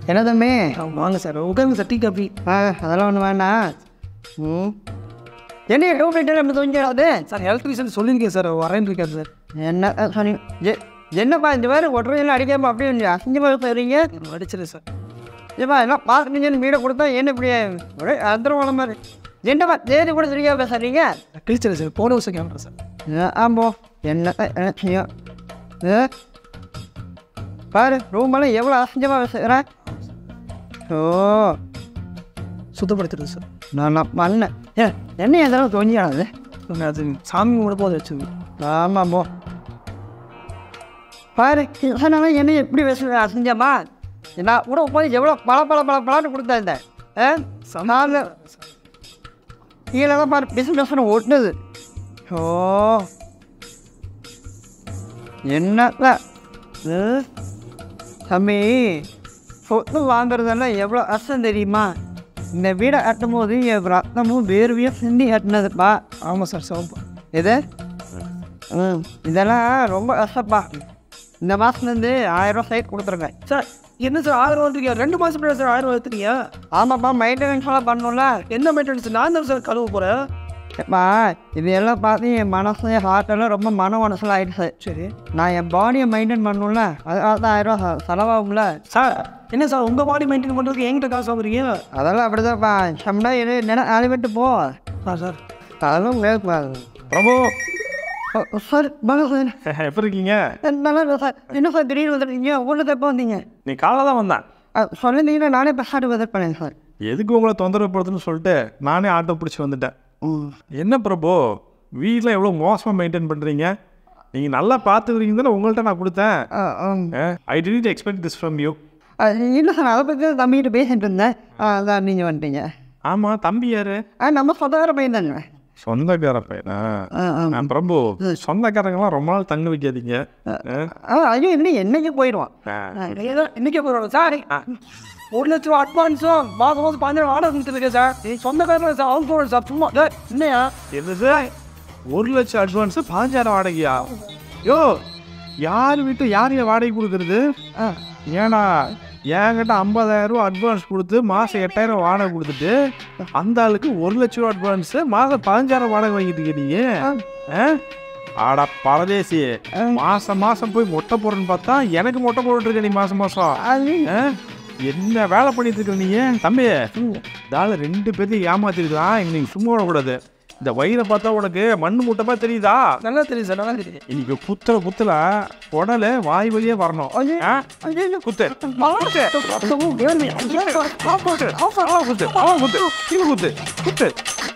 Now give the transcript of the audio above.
என்ன தம்பி வாங்க சார் உட்காருங்க சார் டீ காஃபி ஆ அதெல்லாம் ஒன்று வேண்டாம் ம் என்ன டூப்ளிகேட் அப்படி தோஞ்சாது சார் எலக்ட்ரிஷியன் சொல்லியிருக்கேன் சார் வரேன்னு இருக்காரு சார் என்ன சாரி எ- என்னப்பா இந்த மாதிரி ஒற்றையெல்லாம் அடிக்காம அப்படியே அசிங்கமாக செய்கிறீங்க அடிச்சிரு சார் ஏப்பா எல்லாம் பார்க்குறீங்கன்னு வீடை கொடுத்தா என்ன இப்படி ஒரே அந்தரமான மாதிரி என்னப்பா தேதி கூட சரியாக பேசுறீங்க கிழிச்சிரு சார் போன வருஷம் கேமரா சார் ஆம்போ என்ன என்ன செய்யும் ஏ? பாரு ரூமெல்லாம் எவ்வளோ அசிங்கமாக பேசுகிறேன் ஓ சுத்தப்படுத்துறது சார் நான் நான் பண்ணேன் ஏ என்ன எதனா தோஞ்சியானது நான் அது சாமி கூட போது வச்சுது ஆமாம் போ பாரு இதனால என்ன எப்படி பேசுகிறேன் அசிங்கம்மா நான் கூட போய் எவ்வளோ பல பல பல பலான்னு கொடுத்தேன் ஆ நாலு கீழே பாரு பிசு பிசுன்னு ஒட்டுது ஓ என்னத்த இது? தம்பி சொத்து வாங்குறதெல்லாம் எவ்வளோ கஷ்டம் தெரியுமா இந்த வீடை கட்டும் போது என் ரத்தமும் வேர்வையும் சிந்தி கட்டினதுப்பா ஆமாம் சார் சிவப்பா இது ம் இதெல்லாம் ரொம்ப கஷ்டப்பா இந்த மாதத்துலேருந்து ஆயிரம் சைட் கொடுத்துருக்கேன் சார் என்ன சார் ஆயிரம் ரூபா இருக்கீங்க ரெண்டு மாதம் முன்னாடி சார் ஆயிரம் ரூபா எடுத்துறீங்க ஆமாப்பா மெயின்டெனன்ஸ் எல்லாம் பண்ணணும்ல என்ன மெயின்டெனன்ஸ் நான் தான் சார் கழுவ போகிறேன் ஏப்பா இது எல்லாம் பார்த்து என் மனசு ஹார்ட்டெல்லாம் ரொம்ப மன மனசில் ஆயிடுச்சு சரி நான் என் பாடியை மெயின்டைன் பண்ணணும்ல அதுக்காக தான் ஆயிரம் ரூபா செலவாகும்ல சார் என்ன சார் உங்கள் பாடி மெயின்டைன் பண்ணுறதுக்கு என்கிட்ட காசு வாங்குறீங்க அதெல்லாம் அப்படிதான்ப்பா சம்டா இது நினை நாலு விட்டு போ ஆ சார் அதெல்லாம் கேட்பா பிரபு சார் வாங்க சார் எப்படி இருக்கீங்க நல்லா இருக்கேன் சார் என்ன சார் திடீர்னு வந்துருக்கீங்க ஊரில் எப்போ வந்தீங்க நீ காலைல தான் வந்தேன் சொல்லியிருந்தீங்கன்னா நானே பெஸ்ட்டாட்டு விதட் பண்ணேன் சார் எதுக்கு உங்களை தொந்தரவு படுத்துன்னு சொல்லிட்டு நானே ஆட்டோ பிடிச்சி வந்துட்டேன் ம் என்ன பிரபு வீட்டில் எவ்வளோ மோசமாக மெயின்டைன் பண்ணுறீங்க நீங்கள் நல்லா பார்த்துக்கிறீங்க தானே உங்கள்கிட்ட நான் கொடுத்தேன் ah ah I didn't expect this from you அது இல்லை சார் அதை பற்றி தான் தம்பிகிட்ட பேசிட்டு இருந்தேன் ஆ, அதான் நீங்கள் வந்துட்டீங்க ஆமாம் தம்பி யாரு ஆ நம்ம சொந்தக்கார பையன் தாங்க சொந்தக்கார பையனா ஆ ஆ நான் பிரபு சொந்தக்காரங்களாம் ரொம்ப நாள் தங்க வைக்காதீங்க ஆ? ஆ ஐயோ இல்லை என்னைக்கு போயிடுவான் ஆ. இன்னைக்கே போகிறோம் சார் ஒரு லட்ச ரூபா அட்வான்ஸும் மாதம் மாதம் பதினேழு வாடகை கொடுத்துருக்கேன் சார் சொந்தக்காரங்க சார் அவங்க போகிறேன் சார் சும்மா டேய், என்னையா என்னது ஒரு லட்சம் அட்வான்ஸு பதினஞ்சாயிரம் வாடகையா யோ யார் வீட்டு யார் ஏன் வாடகை கொடுக்குறது ஆ ஏன்னா என்கிட்ட ஐம்பதாயிரம் ரூபா அட்வான்ஸ் கொடுத்து மாதம் எட்டாயிரம் வாடகை கொடுத்துட்டு அந்த ஆளுக்கு ஒரு லட்ச ரூபா அட்வான்ஸு மாதம் பதினஞ்சாயிரம் வாடகை வாங்கிட்டு இருக்க நீ ஆ? ஆடா பரதேசி மாசம் மாசம் போய் மொட்டை போடுறேன்னு பார்த்தா எனக்கு மொட்டை போட்டுட்டு இருக்க நீ மாசம் மாசம் அது ஆ? என்ன வேலை பண்ணிட்டு இருக்க நீ தம்பி இதால ரெண்டு பேர்த்தையும் ஏமாத்திருக்கான் இன்னைக்கு சும்மா விடக்கூடாது இந்த வயிறை பார்த்தா உனக்கு மண்ணு மூட்டமா தெரியுதா நல்லா தெரியும் சார் நல்லா தெரியும் இன்னைக்கு குத்துற குத்துல உடல வாய் வழியே வரணும் ஆ? ஐயோ குத்து குத்து குத்து குத்து குத்து குத்து குத்து குத்து